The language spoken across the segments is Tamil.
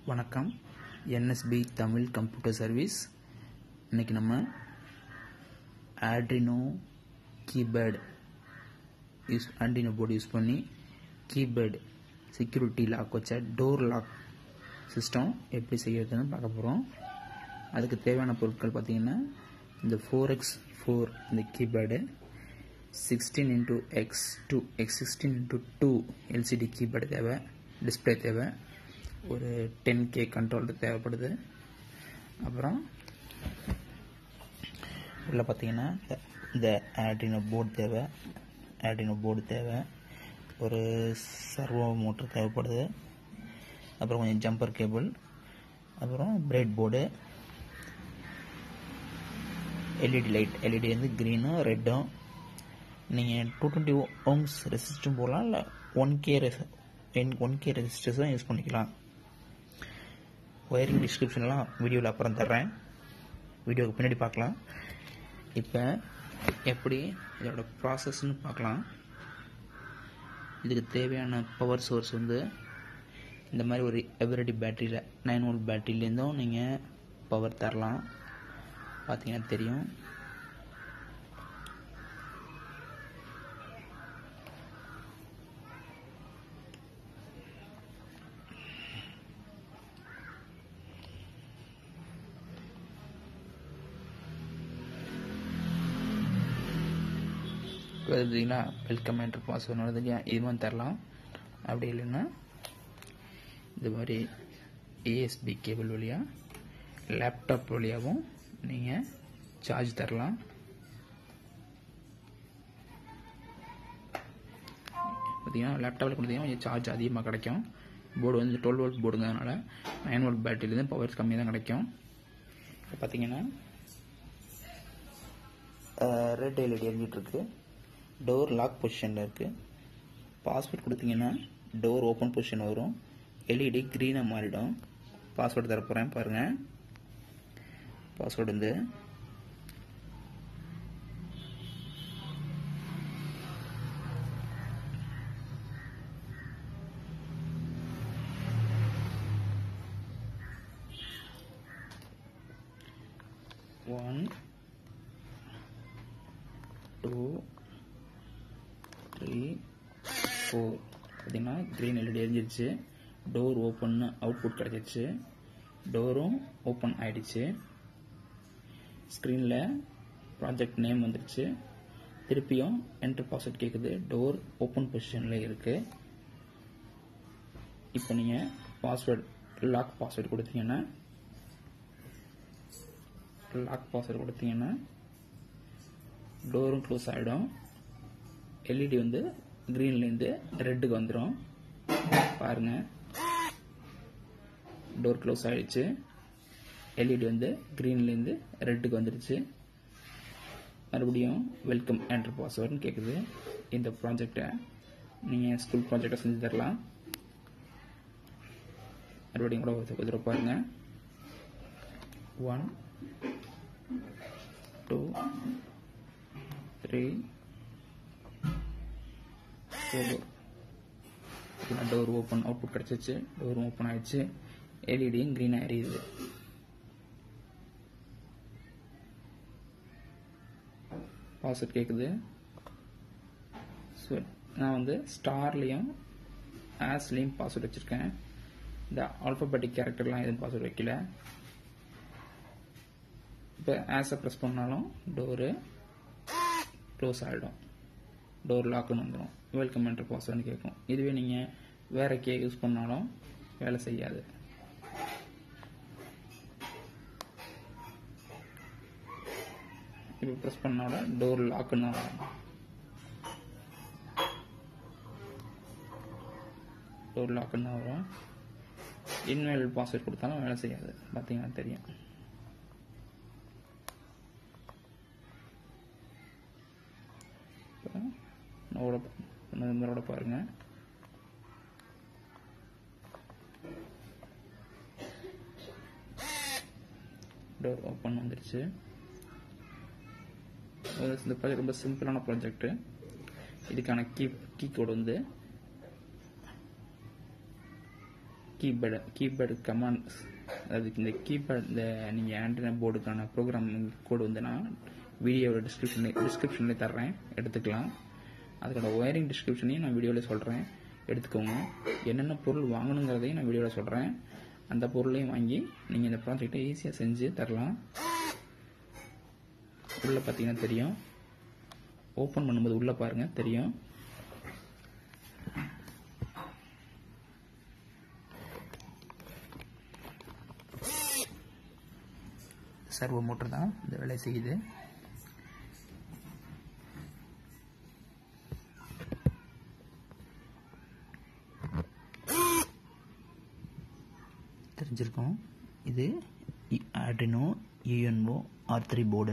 வணக்கம் என்எஸ்பி தமிழ் கம்ப்யூட்டர் சர்வீஸ் இன்னைக்கு நம்ம ஆட்ரினோ keypad use Arduino board use பண்ணி கீபேட் செக்யூரிட்டி லாக் வச்ச டோர் லாக் சிஸ்டம் எப்படி செய்யறதுன்னு பார்க்க போகிறோம் அதுக்கு தேவையான பொருட்கள் பார்த்தீங்கன்னா இந்த ஃபோர் எக்ஸ் ஃபோர் இந்த keypad sixteen into x two x sixteen into two LCD keypad தேவை டிஸ்பிளே தேவை ஒரு டென் கே கண்ட்ரோலர் தேவைப்படுது அப்புறம் உள்ள பார்த்தீங்கன்னா இந்த- இந்த ஆட்ரினோ போர்டு தேவை ஆட்ரினோ போர்டு தேவை ஒரு சர்வோ மோட்டர் தேவைப்படுது அப்புறம் கொஞ்சம் ஜம்பர் கேபிள் அப்புறம் breadboard LED light LED வந்து க்ரீனும் ரெட்டும் நீங்கள் டூ டுவெண்ட்டி ஓம்ஸ் ரெசிஸ்டும் போடலாம் இல்லை ஒன் கே ஒன் கே ரெசிஸ்டர்ஸும் யூஸ் பண்ணிக்கலாம் ஒயரிங் டிஸ்கிரிப்ஷன்லாம் வீடியோவில் அப்புறம் தர்றேன் வீடியோவுக்கு பின்னாடி பார்க்கலாம் இப்போ எப்படி இதோட ப்ராசஸ்ன்னு பார்க்கலாம் இதுக்கு தேவையான பவர் சோர்ஸ் வந்து இந்த மாதிரி ஒரு எவரடி பேட்டரியில் நைன் வோல்ட் பேட்டரியிலேருந்தும் நீங்கள் பவர் தரலாம் பார்த்தீங்கன்னா தெரியும் வருதுங்களா வெல்கம் என்ட்ரு பாஸ்வேர்டு வருது இல்லையா இது மாதிரி தரலாம் அப்படி இல்லைன்னா இது மாதிரி ஏஎஸ்பி கேபிள் வழியாக லேப்டாப் வழியாகவும் நீங்கள் சார்ஜ் தரலாம் பார்த்தீங்கன்னா லேப்டாப்பில் கொடுத்தீங்கன்னா கொஞ்சம் சார்ஜ் அதிகமாக கிடைக்கும் போர்டு வந்து டுவெல் வோல்ட் போர்டுங்கிறதுனால நைன் வோல்ட் பேட்டரியிலேருந்து பவர் கம்மியாக தான் கிடைக்கும் இப்போ பார்த்தீங்கன்னா ரெட் எல்இடி எரிஞ்சிட்டு இருக்கு டோர் லாக் பொசிஷனில் இருக்கு பாஸ்வேர்ட் கொடுத்தீங்கன்னா டோர் ஓப்பன் பொசிஷன் வரும் எல்இடி க்ரீனாக மாறிடும் பாஸ்வேர்டு தர போகிறேன் பாருங்கள் பாஸ்வேர்டு வந்து ஒன் டூ த்ரீ ஃபோர் பார்த்தீங்கன்னா க்ரீன் எல்இடி எரிஞ்சிருச்சு டோர் ஓப்பன் அவுட்புட் கிடச்சிருச்சு டோரும் ஓப்பன் ஆயிடுச்சு ஸ்க்ரீனில் ப்ராஜெக்ட் நேம் வந்துருச்சு திருப்பியும் என்டர் பாஸ்வேர்ட் கேட்குது டோர் ஓப்பன் பொசிஷனில் இருக்குது இப்போ நீங்கள் பாஸ்வேர்ட் லாக் பாஸ்வேர்டு கொடுத்தீங்கன்னா லாக் பாஸ்வேர்டு கொடுத்தீங்கன்னா டோரும் க்ளோஸ் ஆகிடும் எல்இடி வந்து க்ரீன்லேருந்து ரெட்டுக்கு வந்துடும் பாருங்க டோர் க்ளோஸ் ஆயிடுச்சு எல்இடி வந்து க்ரீன்லேருந்து ரெட்டுக்கு வந்துடுச்சு மறுபடியும் வெல்கம் என்ட்ரு பாஸ்வேர்டுன்னு கேட்குது இந்த ப்ராஜெக்டை நீங்கள் ஸ்கூல் ப்ராஜெக்டை செஞ்சு தரலாம் மறுபடியும் கூட ஒரு தடவை பாருங்க one two three four door open output கிடச்சிச்சு டோர் ஓப்பன் ஆயிடுச்சு எல்இடியும் க்ரீனாக எரியுது பாஸ்வேர்ட் கேட்குது ஸோ நான் வந்து ஸ்டார்லேயும் ஆஸ்லேயும் பாஸ்வேர்ட் வச்சுருக்கேன் இந்த ஆல்ஃபபெட்டிக் கேரக்டர்லாம் எதுவும் பாஸ்வேர்ட் வைக்கல இப்போ ஆஸை ப்ரெஸ் பண்ணாலும் டோரு க்ளோஸ் ஆகிடும் டோர் லாக்குன்னு வந்துடும் வெல்கம் என்டர் பாஸ்வேர்டுன்னு கேட்கும் இதுவே நீங்கள் வேற கே யூஸ் பண்ணாலும் வேலை செய்யாது இப்போ ப்ரெஸ் பண்ணோட டோர் லாக்குன்னு வரும் டோர் லாக்குன்னு வரும் இன்வேல் பாஸ்வேர்ட் கொடுத்தாலும் வேலை செய்யாது பார்த்தீங்கன்னா தெரியும் நோட நோட பாருங்க டோர் ஓப்பன் வந்துருச்சு இது இந்த ப்ராஜெக்ட் ரொம்ப சிம்பிளான ப்ராஜெக்ட் இதுக்கான கீ கீ கோடு வந்து கீபேடு கீபேடு கமாண்ட்ஸ் அதுக்கு இந்த கீபேட் இந்த நீங்கள் ஆண்டனா போர்டுக்கான ப்ரோக்ராம் கோடு வந்து நான் வீடியோவோட டிஸ்கிரிப்ஷன்ல டிஸ்கிரிப்ஷன்லேயே தர்றேன் எடுத்துக்கலாம் அதுக்கோட ஒயரிங் டிஸ்கிரிப்ஷனையும் நான் வீடியோவில் சொல்கிறேன் எடுத்துக்கோங்க என்னென்ன பொருள் வாங்கணுங்கிறதையும் நான் வீடியோவில் சொல்கிறேன் அந்த பொருளையும் வாங்கி நீங்கள் இந்த ப்ராஜெக்டை ஈஸியாக செஞ்சு தரலாம் உள்ளே பார்த்தீங்கன்னா தெரியும் ஓப்பன் பண்ணும்போது உள்ளே பாருங்கள் தெரியும் சர்வோ மோட்டர் தான் இந்த வேலையை செய்யுது தெரிஞ்சிருக்கும் இது Arduino UNO R three board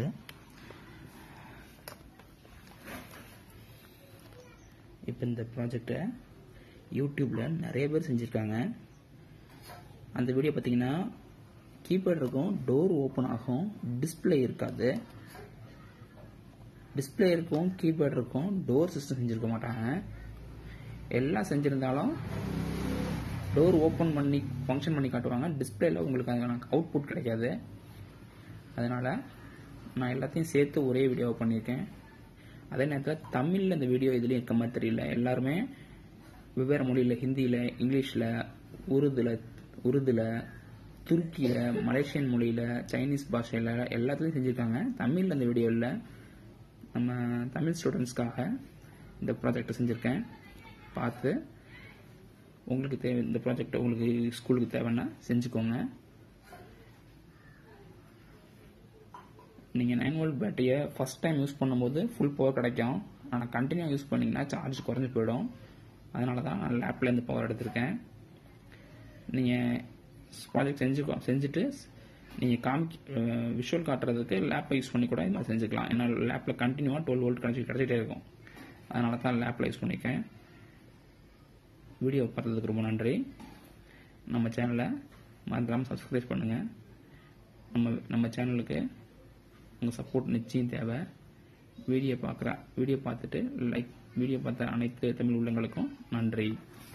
இப்போ இந்த ப்ராஜெக்டை யூடியூப்பில் நிறைய பேர் செஞ்சுருக்காங்க அந்த வீடியோ பார்த்தீங்கன்னா கீபேட் இருக்கும் டோர் ஓப்பன் ஆகும் டிஸ்பிளே இருக்காது டிஸ்பிளே இருக்கும் கீபேட் இருக்கும் டோர் சிஸ்டம் செஞ்சுருக்க மாட்டாங்க எல்லாம் செஞ்சுருந்தாலும் டோர் ஓப்பன் பண்ணி ஃபங்க்ஷன் பண்ணி காட்டுவாங்க டிஸ்பிளேல உங்களுக்கு அதுக்கான அவுட்புட் கிடைக்காது அதனால் நான் எல்லாத்தையும் சேர்த்து ஒரே வீடியோவை பண்ணியிருக்கேன் அதே நேரத்தில் தமிழில் இந்த வீடியோ இதுலேயும் இருக்க மாதிரி தெரியல எல்லாருமே வெவ்வேறு மொழியில் ஹிந்தியில் இங்கிலீஷில் உருதுல உருதுல துருக்கியில் மலேசியன் மொழியில் சைனீஸ் பாஷையில் எல்லாத்துலேயும் செஞ்சுருக்காங்க தமிழில் இந்த வீடியோ இல்லை நம்ம தமிழ் ஸ்டூடெண்ட்ஸ்க்காக இந்த ப்ராஜெக்டை செஞ்சுருக்கேன் பார்த்து உங்களுக்கு தேவை இந்த ப்ராஜெக்ட் உங்களுக்கு ஸ்கூலுக்கு தேவைன்னா செஞ்சுக்கோங்க நீங்கள் நைன் வோல்ட் பேட்டரியை ஃபஸ்ட் டைம் யூஸ் பண்ணும்போது ஃபுல் பவர் கிடைக்கும் ஆனால் கண்டினியூ யூஸ் பண்ணிங்கன்னா சார்ஜ் குறைஞ்சி போயிடும் அதனால தான் நான் லேப்லேருந்து பவர் எடுத்திருக்கேன் நீங்கள் ப்ராஜெக்ட் செஞ்சு செஞ்சுட்டு நீங்கள் காமி விஷுவல் காட்டுறதுக்கு லேப்பை யூஸ் பண்ணி கூட இது மாதிரி செஞ்சுக்கலாம் ஏன்னா லேப்பில் கண்டினியூவாக டுவெல் வோல்ட் கனெக்ட் கிடச்சிட்டே இருக்கும் அதனால தான் லேப்பில் யூஸ் பண்ணியிருக்கேன் வீடியோ பார்த்ததுக்கு ரொம்ப நன்றி நம்ம சேனலை மறந்துடாமல் சப்ஸ்கிரைப் பண்ணுங்கள் நம்ம நம்ம சேனலுக்கு உங்கள் சப்போர்ட் நிச்சயம் தேவை வீடியோ பார்க்குற வீடியோ பார்த்துட்டு லைக் வீடியோ பார்த்த அனைத்து தமிழ் உள்ளங்களுக்கும் நன்றி